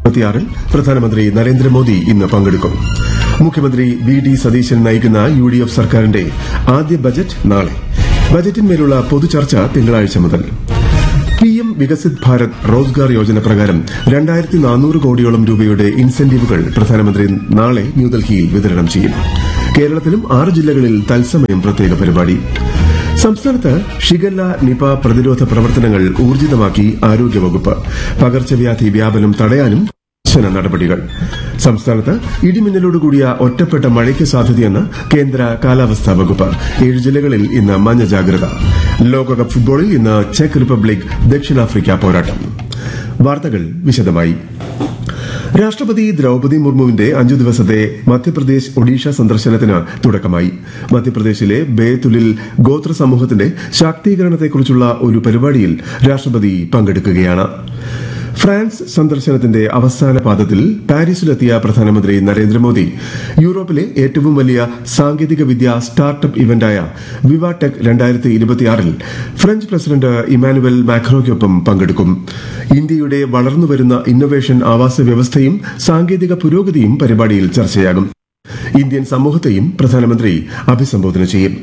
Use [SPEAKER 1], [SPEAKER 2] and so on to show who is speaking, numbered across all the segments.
[SPEAKER 1] ഇരുപത്തിയാറിൽ പ്രധാനമന്ത്രി നരേന്ദ്രമോദി ഇന്ന് പങ്കെടുക്കും മുഖ്യമന്ത്രി വി ഡി സതീശൻ നയിക്കുന്ന യു ഡി എഫ് സർക്കാരിന്റെ ആദ്യ ബജറ്റ് നാളെ ബജറ്റിന്മേലുള്ള പൊതുചർച്ച തിങ്കളാഴ്ച മുതൽ പി എം വികസിത് ഭാരത് റോസ്ഗാർ യോജന പ്രകാരം രണ്ടായിരത്തി നാനൂറ് കോടിയോളം രൂപയുടെ ഇൻസെന്റീവുകൾ പ്രധാനമന്ത്രി നാളെ ന്യൂഡൽഹിയിൽ വിതരണം ചെയ്യും കേരളത്തിലും ആറ് ജില്ലകളിൽ തത്സമയം പ്രത്യേക പരിപാടി സംസ്ഥാനത്ത് ഷിഗല്ല നിപ പ്രതിരോധ പ്രവർത്തനങ്ങൾ ഊർജിതമാക്കി ആരോഗ്യവകുപ്പ് പകർച്ചവ്യാധി വ്യാപനം തടയാനും കർശന നടപടികൾ സംസ്ഥാനത്ത് ഇടിമിന്നലോടുകൂടിയ ഒറ്റപ്പെട്ട മഴയ്ക്ക് സാധ്യതയെന്ന് കേന്ദ്ര കാലാവസ്ഥാ വകുപ്പ് ഏഴ് ജില്ലകളിൽ ഇന്ന് മഞ്ഞ ജാഗ്രത ലോകകപ്പ് ഫുട്ബോളിൽ ഇന്ന് ചെക്ക് റിപ്പബ്ലിക് ദക്ഷിണാഫ്രിക്ക പോരാട്ടം വാർത്തകൾ വിശദമായി രാഷ്ട്രപതി ദ്രൌപതി മുർമുവിന്റെ അഞ്ചു ദിവസത്തെ മധ്യപ്രദേശ് ഒഡീഷ സന്ദർശനത്തിന് തുടക്കമായി മധ്യപ്രദേശിലെ ബേതുലിൽ ഗോത്ര സമൂഹത്തിന്റെ ശാക്തീകരണത്തെക്കുറിച്ചുള്ള ഒരു പരിപാടിയിൽ രാഷ്ട്രപതി പങ്കെടുക്കുകയാണ് ഫ്രാൻസ് സന്ദർശനത്തിന്റെ അവസാന പാദത്തിൽ പാരീസിലെത്തിയ പ്രധാനമന്ത്രി നരേന്ദ്രമോദി യൂറോപ്പിലെ ഏറ്റവും വലിയ സാങ്കേതിക വിദ്യ സ്റ്റാർട്ടപ്പ് ഇവന്റായ വിവാടെക് രണ്ടായിരത്തി ഇരുപത്തിയാറിൽ ഫ്രഞ്ച് പ്രസിഡന്റ് ഇമാനുവൽ മാക്രോയ്ക്കൊപ്പം പങ്കെടുക്കും ഇന്ത്യയുടെ വളർന്നുവരുന്ന ഇന്നൊവേഷൻ ആവാസ വ്യവസ്ഥയും സാങ്കേതിക പുരോഗതിയും പരിപാടിയിൽ ചർച്ചയാകും ഇന്ത്യൻ സമൂഹത്തെയും പ്രധാനമന്ത്രി അഭിസംബോധന ചെയ്യും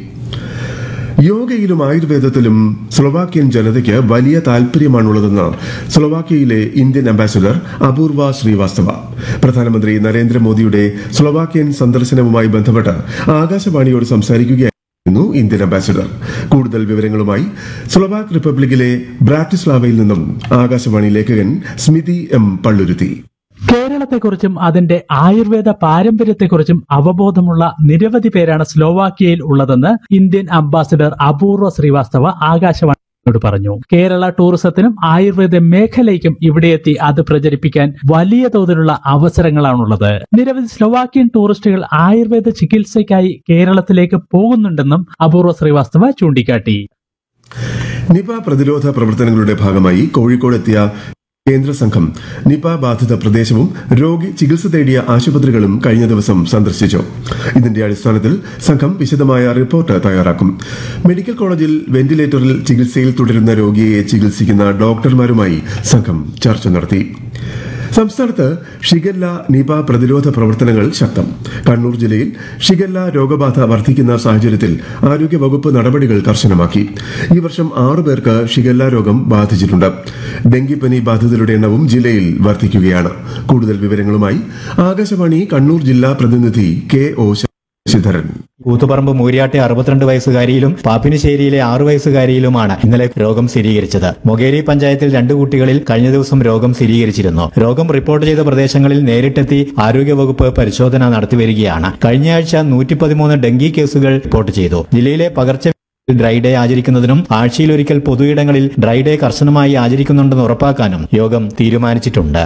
[SPEAKER 1] യോഗയിലും ആയുർവേദത്തിലും സ്ലൊവാക്യൻ ജനതയ്ക്ക് വലിയ താൽപര്യമാണുള്ളതെന്ന് സ്ലൊവാക്യയിലെ ഇന്ത്യൻ അംബാസിഡർ അപൂർവ ശ്രീവാസ്തവ പ്രധാനമന്ത്രി നരേന്ദ്രമോദിയുടെ സ്ലൊവാക്യൻ സന്ദർശനവുമായി ബന്ധപ്പെട്ട് ആകാശവാണിയോട് സംസാരിക്കുകയായിരുന്നു ഇന്ത്യൻ അംബാസിഡർ കൂടുതൽ വിവരങ്ങളുമായി സ്ലൊവാക് റിപ്പബ്ലിക്കിലെ ബ്രാറ്റിസ്ലാവയിൽ നിന്നും ആകാശവാണി ലേഖകൻ സ്മിതി എം പള്ളുരുത്തി
[SPEAKER 2] കേരളത്തെക്കുറിച്ചും അതിന്റെ ആയുർവേദ പാരമ്പര്യത്തെക്കുറിച്ചും അവബോധമുള്ള നിരവധി പേരാണ് സ്ലോവാക്യയിൽ ഉള്ളതെന്ന് ഇന്ത്യൻ അംബാസിഡർ അപൂർവ ശ്രീവാസ്തവ ആകാശവാണിയോട് പറഞ്ഞു കേരള ടൂറിസത്തിനും ആയുർവേദ മേഖലയ്ക്കും ഇവിടെയെത്തി അത് പ്രചരിപ്പിക്കാൻ വലിയ തോതിലുള്ള അവസരങ്ങളാണുള്ളത് നിരവധി സ്ലോവാക്യൻ ടൂറിസ്റ്റുകൾ ആയുർവേദ ചികിത്സയ്ക്കായി കേരളത്തിലേക്ക് പോകുന്നുണ്ടെന്നും അപൂർവ ശ്രീവാസ്തവ ചൂണ്ടിക്കാട്ടി
[SPEAKER 1] നിപ പ്രതിരോധ പ്രവർത്തനങ്ങളുടെ ഭാഗമായി കോഴിക്കോട് എത്തിയ കേന്ദ്ര സംഘം നിപ ബാധിത പ്രദേശവും രോഗി ചികിത്സ തേടിയ ആശുപത്രികളും കഴിഞ്ഞ ദിവസം സന്ദർശിച്ചു ഇതിന്റെ അടിസ്ഥാനത്തിൽ സംഘം വിശദമായ റിപ്പോർട്ട് തയ്യാറാക്കും മെഡിക്കൽ കോളേജിൽ വെന്റിലേറ്ററിൽ ചികിത്സയിൽ തുടരുന്ന രോഗിയെ ചികിത്സിക്കുന്ന ഡോക്ടർമാരുമായി സംഘം ചർച്ച നടത്തി സംസ്ഥാനത്ത് ഷിഗല്ല നിപ പ്രതിരോധ പ്രവർത്തനങ്ങൾ ശക്തം കണ്ണൂർ ജില്ലയിൽ ഷിഗല്ല രോഗബാധ വർദ്ധിക്കുന്ന സാഹചര്യത്തിൽ ആരോഗ്യവകുപ്പ് നടപടികൾ കർശനമാക്കി ഈ വർഷം ആറു പേർക്ക് ഷിഗല്ല രോഗം ബാധിച്ചിട്ടുണ്ട് ഡെങ്കിപ്പനി ബാധിതരുടെ എണ്ണവും ജില്ലയിൽ വർദ്ധിക്കുകയാണ് കൂടുതൽ വിവരങ്ങളുമായി ആകാശവാണി കണ്ണൂർ ജില്ലാ പ്രതിനിധി കെ ഒ ശശിധരൻ
[SPEAKER 3] കൂത്തുപറമ്പ് മൂര്യാട്ടെ അറുപത്തിരണ്ട് വയസ്സുകാരിയിലും പാപ്പിനിശ്ശേരിയിലെ ആറു വയസ്സുകാരിയിലുമാണ് ഇന്നലെ രോഗം സ്ഥിരീകരിച്ചത് മൊകേരി പഞ്ചായത്തിൽ രണ്ടു കുട്ടികളിൽ കഴിഞ്ഞ ദിവസം രോഗം സ്ഥിരീകരിച്ചിരുന്നു രോഗം റിപ്പോർട്ട് ചെയ്ത പ്രദേശങ്ങളിൽ നേരിട്ടെത്തി ആരോഗ്യവകുപ്പ് പരിശോധന നടത്തിവരികയാണ് കഴിഞ്ഞയാഴ്ച നൂറ്റി പതിമൂന്ന് ഡെങ്കി കേസുകൾ റിപ്പോർട്ട് ചെയ്തു ജില്ലയിലെ പകർച്ച ഡ്രൈ ഡേ ആചരിക്കുന്നതിനും ആഴ്ചയിലൊരിക്കൽ പൊതുയിടങ്ങളിൽ ഡ്രൈ ഡേ കർശനമായി ആചരിക്കുന്നുണ്ടെന്ന് ഉറപ്പാക്കാനും യോഗം തീരുമാനിച്ചിട്ടുണ്ട്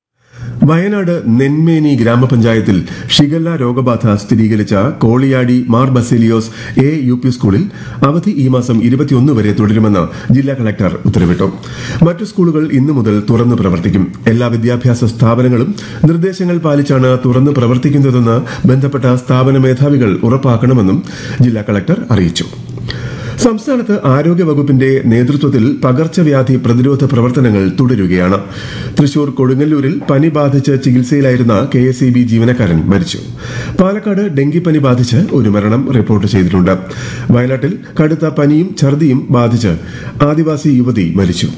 [SPEAKER 1] വയനാട് നെന്മേനി ഗ്രാമപഞ്ചായത്തിൽ ഷിഗല്ല രോഗബാധ സ്ഥിരീകരിച്ച Koliyadi Mar Baselios A U P സ്കൂളിൽ അവധി ഈ മാസം ഇരുപത്തിയൊന്ന് വരെ തുടരുമെന്ന് ജില്ലാ കളക്ടർ ഉത്തരവിട്ടു മറ്റു സ്കൂളുകൾ ഇന്നു മുതൽ തുറന്നു പ്രവർത്തിക്കും എല്ലാ വിദ്യാഭ്യാസ സ്ഥാപനങ്ങളും നിർദ്ദേശങ്ങൾ പാലിച്ചാണ് തുറന്നു പ്രവർത്തിക്കുന്നതെന്ന് ബന്ധപ്പെട്ട സ്ഥാപന മേധാവികൾ ഉറപ്പാക്കണമെന്നും ജില്ലാ കളക്ടർ അറിയിച്ചു സംസ്ഥാനത്ത് ആരോഗ്യവകുപ്പിന്റെ നേതൃത്വത്തിൽ പകർച്ചവ്യാധി പ്രതിരോധ പ്രവർത്തനങ്ങൾ തുടരുകയാണ് തൃശൂർ കൊടുങ്ങല്ലൂരിൽ പനി ബാധിച്ച് ചികിത്സയിലായിരുന്ന കെ എസ് ഇ ബി ജീവനക്കാരൻ മരിച്ചു പാലക്കാട് ഡെങ്കിപ്പനി ബാധിച്ച് ഒരു മരണം റിപ്പോർട്ട് ചെയ്തിട്ടുണ്ട് വയനാട്ടിൽ കടുത്ത പനിയും ഛർദിയും ബാധിച്ച് ആദിവാസി യുവതി മരിച്ചു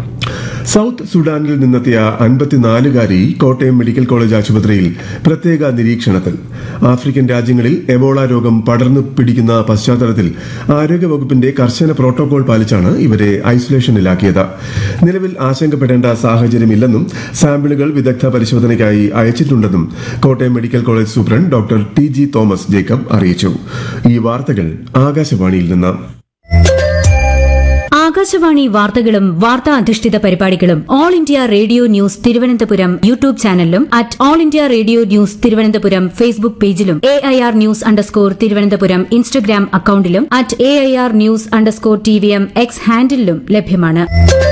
[SPEAKER 1] സൌത്ത് സുഡാനിൽ നിന്നെത്തിയ അൻപത്തിനാലുകാരി കോട്ടയം മെഡിക്കൽ കോളേജ് ആശുപത്രിയിൽ പ്രത്യേക നിരീക്ഷണത്തിൽ ആഫ്രിക്കൻ രാജ്യങ്ങളിൽ എബോള രോഗം പടർന്നു പിടിക്കുന്ന പശ്ചാത്തലത്തിൽ ആരോഗ്യവകുപ്പിന്റെ കർശന പ്രോട്ടോകോൾ പാലിച്ചാണ് ഇവരെ ഐസൊലേഷനിലാക്കിയത് നിലവിൽ ആശങ്കപ്പെടേണ്ട സാഹചര്യമില്ലെന്നും സാമ്പിളുകൾ വിദഗ്ധ പരിശോധനയ്ക്കായി അയച്ചിട്ടുണ്ടെന്നും Kottayam medical college superintendent doctor T G Thomas Jacob അറിയിച്ചു ഈ വാർത്തകൾ ആകാശവാണിയിൽ നിന്ന്
[SPEAKER 4] ആകാശവാണി വാർത്തകളും വാർത്താ അധിഷ്ഠിത പരിപാടികളും All India Radio news Thiruvananthapuram YouTube ചാനലിലും at All India Radio news Thiruvananthapuram Facebook പേജിലും A I R news underscore Thiruvananthapuram Instagram അക്കൌണ്ടിലും at A I R news underscore T V M X ഹാൻഡിലും ലഭ്യമാണ്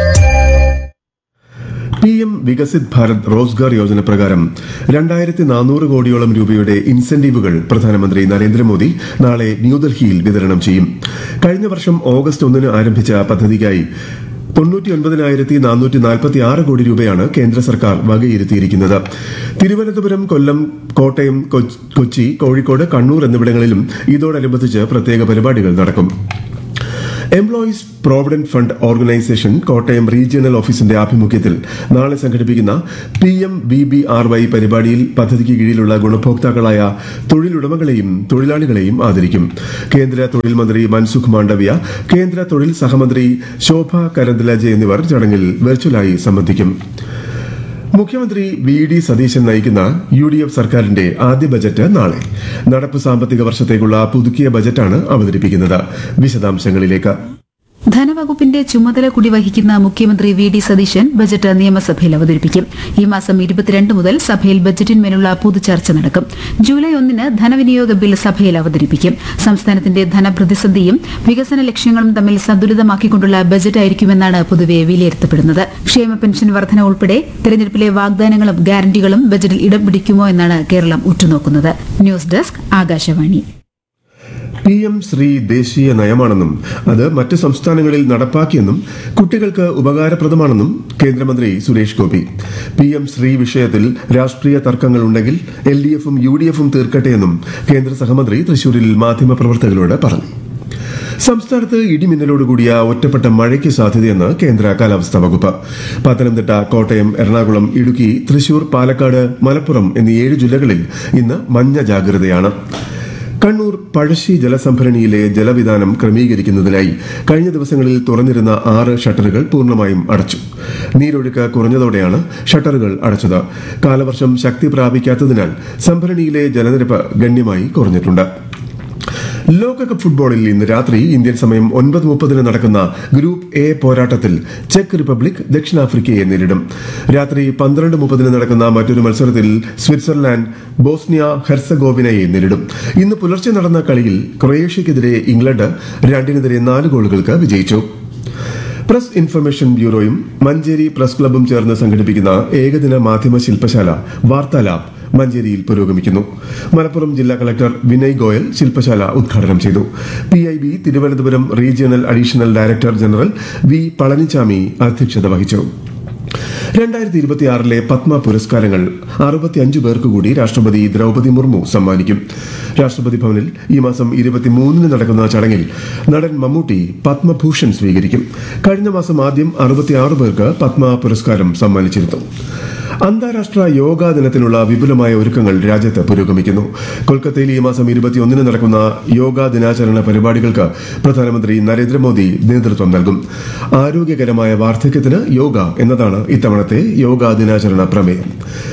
[SPEAKER 1] പി എം വികസിത് ഭാരത് റോസ്ഗാർ യോജന പ്രകാരം രണ്ടായിരത്തി നാനൂറ് കോടിയോളം രൂപയുടെ ഇൻസെന്റീവുകൾ പ്രധാനമന്ത്രി നരേന്ദ്രമോദി നാളെ ന്യൂഡൽഹിയിൽ വിതരണം ചെയ്യും കഴിഞ്ഞ വർഷം ഓഗസ്റ്റ് ഒന്നിന് ആരംഭിച്ച പദ്ധതിക്കായി തൊണ്ണൂറ്റി ഒൻപതിനായിരത്തി നാനൂറ്റി നാൽപ്പത്തി ആറ് കോടി രൂപയാണ് കേന്ദ്ര സർക്കാർ വകയിരുത്തിയിരിക്കുന്നത് തിരുവനന്തപുരം കൊല്ലം കോട്ടയം കൊച്ച്- കൊച്ചി കോഴിക്കോട് കണ്ണൂർ എന്നിവിടങ്ങളിലും ഇതോടനുബന്ധിച്ച് പ്രത്യേക പരിപാടികൾ നടക്കും employees provident fund organisation Kottayam regional ഓഫീസിന്റെ ആഭിമുഖ്യത്തിൽ നാളെ സംഘടിപ്പിക്കുന്ന P M B B R Y പരിപാടിയിൽ പദ്ധതിക്ക് കീഴിലുള്ള ഗുണഭോക്താക്കളായ തൊഴിലുടമകളെയും തൊഴിലാളികളെയും ആദരിക്കും കേന്ദ്ര തൊഴിൽ മന്ത്രി മൻസുഖ് മാണ്ഡവ്യ കേന്ദ്ര തൊഴിൽ സഹമന്ത്രി ശോഭ കരന്ദലാജെ എന്നിവർ ചടങ്ങിൽ വെർച്വലായി സംബന്ധിക്കും മുഖ്യമന്ത്രി വി ഡി സതീശൻ നയിക്കുന്ന യു ഡി എഫ് സർക്കാരിന്റെ ആദ്യ ബജറ്റ് നാളെ നടപ്പ് സാമ്പത്തിക വർഷത്തേക്കുള്ള പുതുക്കിയ ബജറ്റാണ് അവതരിപ്പിക്കുന്നത് വിശദാംശങ്ങളിലേക്ക്
[SPEAKER 5] ധനവകുപ്പിന്റെ ചുമതല കൂടി വഹിക്കുന്ന മുഖ്യമന്ത്രി വി ഡി സതീശൻ ബജറ്റ് നിയമസഭയിൽ അവതരിപ്പിക്കും ഈ മാസം ഇരുപത്തിരണ്ട് മുതൽ സഭയിൽ ബജറ്റിന്മേലുള്ള പൊതുചർച്ച നടക്കും ജൂലൈ ഒന്നിന് ധനവിനിയോഗ ബിൽ സഭയിൽ അവതരിപ്പിക്കും സംസ്ഥാനത്തിന്റെ ധനപ്രതിസന്ധിയും വികസന ലക്ഷ്യങ്ങളും തമ്മിൽ സന്തുലിതമാക്കിക്കൊണ്ടുള്ള ബജറ്റായിരിക്കുമെന്നാണ് പൊതുവെ വിലയിരുത്തപ്പെടുന്നത് ക്ഷേമ പെൻഷൻ വർധന ഉൾപ്പെടെ തെരഞ്ഞെടുപ്പിലെ വാഗ്ദാനങ്ങളും ഗ്യാരണ്ടികളും ബജറ്റിൽ ഇടം പിടിക്കുമോ എന്നാണ് കേരളം ഉറ്റുനോക്കുന്നത് news desk Akashvani
[SPEAKER 1] P M Shri ദേശീയ നയമാണെന്നും അത് മറ്റ് സംസ്ഥാനങ്ങളിൽ നടപ്പാക്കിയെന്നും കുട്ടികൾക്ക് ഉപകാരപ്രദമാണെന്നും കേന്ദ്രമന്ത്രി സുരേഷ് ഗോപി പി എം ശ്രീ വിഷയത്തിൽ രാഷ്ട്രീയ തർക്കങ്ങൾ ഉണ്ടെങ്കിൽ എൽ ഡി എഫും യു ഡി എഫും തീർക്കട്ടെയെന്നും കേന്ദ്ര സഹമന്ത്രി തൃശൂരിൽ മാധ്യമപ്രവർത്തകരോട് പറഞ്ഞു സംസ്ഥാനത്ത് ഇടിമിന്നലോടുകൂടിയ ഒറ്റപ്പെട്ട മഴയ്ക്ക് സാധ്യതയെന്ന് കേന്ദ്ര കാലാവസ്ഥാ വകുപ്പ് പത്തനംതിട്ട കോട്ടയം എറണാകുളം ഇടുക്കി തൃശൂർ പാലക്കാട് മലപ്പുറം എന്നീ ഏഴ് ജില്ലകളിൽ ഇന്ന് മഞ്ഞ ജാഗ്രതയാണ് കണ്ണൂർ പഴശ്ശി ജലസംഭരണിയിലെ ജലവിധാനം ക്രമീകരിക്കുന്നതിനായി കഴിഞ്ഞ ദിവസങ്ങളിൽ തുറന്നിരുന്ന ആറ് ഷട്ടറുകൾ പൂർണ്ണമായും അടച്ചു നീരൊഴുക്ക് കുറഞ്ഞതോടെയാണ് ഷട്ടറുകൾ അടച്ചത് കാലവർഷം ശക്തി പ്രാപിക്കാത്തതിനാൽ സംഭരണിയിലെ ജലനിരപ്പ് ഗണ്യമായി കുറഞ്ഞിട്ടുണ്ട് ലോകകപ്പ് ഫുട്ബോളിൽ ഇന്ന് രാത്രി ഇന്ത്യൻ സമയം ഒൻപത് മുപ്പതിന് നടക്കുന്ന ഗ്രൂപ്പ് എ പോരാട്ടത്തിൽ ചെക്ക് റിപ്പബ്ലിക് ദക്ഷിണാഫ്രിക്കയെ നേരിടും രാത്രി പന്ത്രണ്ട് മുപ്പതിന് നടക്കുന്ന മറ്റൊരു മത്സരത്തിൽ സ്വിറ്റ്സർലാൻഡ് ബോസ്നിയ ഹെർസഗോവിനയെ നേരിടും ഇന്ന് പുലർച്ചെ നടന്ന കളിയിൽ ക്രൊയേഷ്യക്കെതിരെ ഇംഗ്ലണ്ട് രണ്ടിനെതിരെ നാല് ഗോളുകൾക്ക് വിജയിച്ചു പ്രസ് ഇൻഫർമേഷൻ ബ്യൂറോയും മഞ്ചേരി പ്രസ് ക്ലബും ചേർന്ന് സംഘടിപ്പിക്കുന്ന ഏകദിന മാധ്യമ ശില്പശാല വാർത്താ ലാബ് മഞ്ചേരിയിൽ പുരോഗമിക്കുന്നു മലപ്പുറം ജില്ലാ കളക്ടർ വിനയ് ഗോയൽ ശില്പശാല ഉദ്ഘാടനം ചെയ്തു P I B Thiruvananthapuram regional additional director general V Palanichami അധ്യക്ഷത വഹിച്ചു രണ്ടായിരത്തി ഇരുപത്തിയാറിലെ പത്മ പുരസ്കാരങ്ങൾ അറുപത്തിയഞ്ച് പേർക്ക് കൂടി രാഷ്ട്രപതി ദ്രൗപദി മുർമു സമ്മാനിക്കും രാഷ്ട്രപതി ഭവനിൽ ഈ മാസം ഇരുപത്തിമൂന്നിന് നടക്കുന്ന ചടങ്ങിൽ നടൻ മമ്മൂട്ടി പത്മഭൂഷൺ സ്വീകരിക്കും കഴിഞ്ഞ മാസം ആദ്യം അറുപത്തിയാറ് പേർക്ക് പത്മ പുരസ്കാരം സമ്മാനിച്ചിരുന്നു അന്താരാഷ്ട്ര യോഗാ ദിനത്തിനുള്ള വിപുലമായ ഒരുക്കങ്ങൾ രാജ്യത്ത് പുരോഗമിക്കുന്നു കൊൽക്കത്തയിൽ ഈ മാസം ഇരുപത്തിയൊന്നിന് നടക്കുന്ന യോഗാ ദിനാചരണ പരിപാടികൾക്ക് പ്രധാനമന്ത്രി നരേന്ദ്രമോദി നേതൃത്വം നൽകും ആരോഗ്യകരമായ വാർദ്ധക്യത്തിന് യോഗ എന്നതാണ് ഇത്തവണത്തെ യോഗാ ദിനാചരണ പ്രമേയം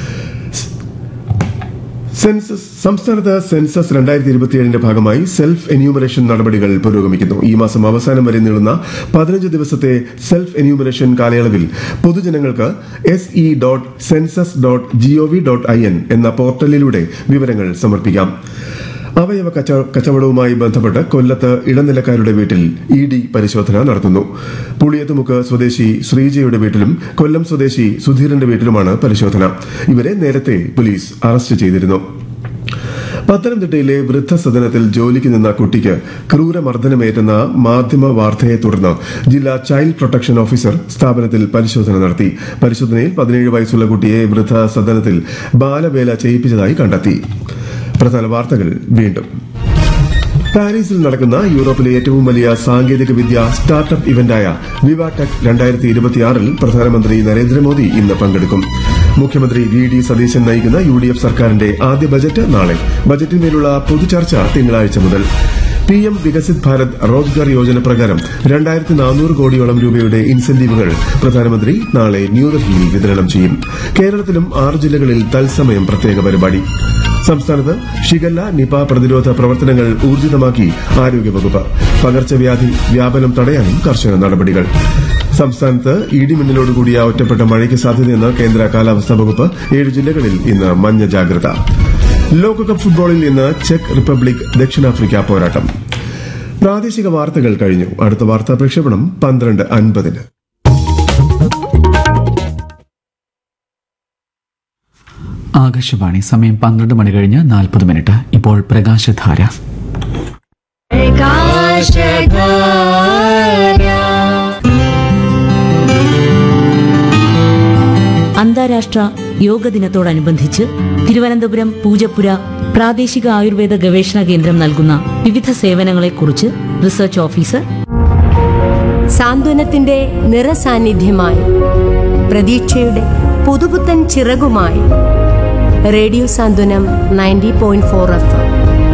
[SPEAKER 1] സെൻസസ് സംസ്ഥാനത്ത് സെൻസസ് രണ്ടായിരത്തി ഇരുപത്തിയേഴിന്റെ ഭാഗമായി സെൽഫ് എന്യൂമറേഷൻ നടപടികൾ പുരോഗമിക്കുന്നു ഈ മാസം അവസാനം വരെ നീളുന്ന പതിനഞ്ച് ദിവസത്തെ സെൽഫ് എന്യൂമറേഷൻ കാലയളവിൽ പൊതുജനങ്ങൾക്ക് S E dot census dot G O V dot I N എന്ന പോർട്ടലിലൂടെ വിവരങ്ങൾ സമർപ്പിക്കാം അവയവ കച്ച- കച്ചവടവുമായി ബന്ധപ്പെട്ട് കൊല്ലത്ത് ഇടനിലക്കാരുടെ വീട്ടിൽ ഇ ഡി പരിശോധന നടത്തുന്നു പുളിയത്തുമുക്ക് സ്വദേശി ശ്രീജയുടെ വീട്ടിലും കൊല്ലം സ്വദേശി സുധീരന്റെ വീട്ടിലുമാണ് പരിശോധന ഇവരെ നേരത്തെ പോലീസ് അറസ്റ്റ് ചെയ്തിരുന്നു പത്തനംതിട്ടയിലെ വൃദ്ധസദനത്തിൽ ജോലിക്ക് നിന്ന കുട്ടിക്ക് ക്രൂരമർദ്ദനമേറ്റെന്ന മാധ്യമ വാർത്തയെ തുടർന്ന് ജില്ലാ ചൈൽഡ് പ്രൊട്ടക്ഷൻ ഓഫീസർ സ്ഥാപനത്തിൽ പരിശോധന നടത്തി പരിശോധനയിൽ പതിനേഴ് വയസ്സുള്ള കുട്ടിയെ വൃദ്ധസദനത്തിൽ ബാലവേല ചെയ്യിപ്പിച്ചതായി കണ്ടെത്തി പ്രധാന വാർത്തകൾ വീണ്ടും പാരീസിൽ നടക്കുന്ന യൂറോപ്പിലെ ഏറ്റവും വലിയ സാങ്കേതിക വിദ്യ സ്റ്റാർട്ടപ്പ് ഇവന്റായ വിവാടെക് രണ്ടായിരത്തി ഇരുപത്തിയാറിൽ പ്രധാനമന്ത്രി നരേന്ദ്രമോദി ഇന്ന് പങ്കെടുക്കും മുഖ്യമന്ത്രി വി ഡി സതീശൻ നയിക്കുന്ന യു ഡി എഫ് സർക്കാരിന്റെ ആദ്യ ബജറ്റ് നാളെ ബജറ്റിന്മേലുള്ള പൊതുചർച്ച തിങ്കളാഴ്ച മുതൽ പി എം വികസിത് ഭാരത് റോസ്ഗാർ യോജന പ്രകാരം രണ്ടായിരത്തി നാനൂറ് കോടിയോളം രൂപയുടെ ഇൻസെന്റീവുകൾ പ്രധാനമന്ത്രി നാളെ ന്യൂഡൽഹിയിൽ വിതരണം ചെയ്യും കേരളത്തിലും ആറ് ജില്ലകളിൽ തത്സമയം പ്രത്യേക പരിപാടി സംസ്ഥാനത്ത് ഷിഗല്ല നിപ പ്രതിരോധ പ്രവർത്തനങ്ങൾ ഊർജിതമാക്കി ആരോഗ്യവകുപ്പ് പകർച്ചവ്യാധി വ്യാപനം തടയാനും കർശന നടപടികൾ സംസ്ഥാനത്ത് ഇടിമിന്നലോടുകൂടിയ ഒറ്റപ്പെട്ട മഴയ്ക്ക് സാധ്യതയെന്ന് കേന്ദ്ര കാലാവസ്ഥാ വകുപ്പ് ഏഴ് ജില്ലകളിൽ ഇന്ന് മഞ്ഞ ജാഗ്രത ലോകകപ്പ് ഫുട്ബോളിൽ ഇന്ന് ചെക്ക് റിപ്പബ്ലിക് ദക്ഷിണാഫ്രിക്ക പോരാട്ടം പ്രാദേശിക വാർത്തകൾ കഴിഞ്ഞു അടുത്ത വാർത്താ പ്രക്ഷേപണം പന്ത്രണ്ട് അൻപതിന്
[SPEAKER 6] ആകാശവാണി സമയം പന്ത്രണ്ട് മണി കഴിഞ്ഞ് നാൽപ്പത് മിനിറ്റ് ഇപ്പോൾ പ്രകാശധാര
[SPEAKER 7] അന്താരാഷ്ട്ര യോഗ ദിനത്തോടനുബന്ധിച്ച് തിരുവനന്തപുരം പൂജപ്പുര പ്രാദേശിക ആയുർവേദ ഗവേഷണ കേന്ദ്രം നൽകുന്ന വിവിധ സേവനങ്ങളെക്കുറിച്ച് റിസർച്ച് ഓഫീസർ
[SPEAKER 8] സാന്ത്വനത്തിന്റെ നിറസാന്നിധ്യമായി പ്രതീക്ഷയുടെ പുതുപുത്തൻ ചിറകുമായി radio Santhwanam ninety point four F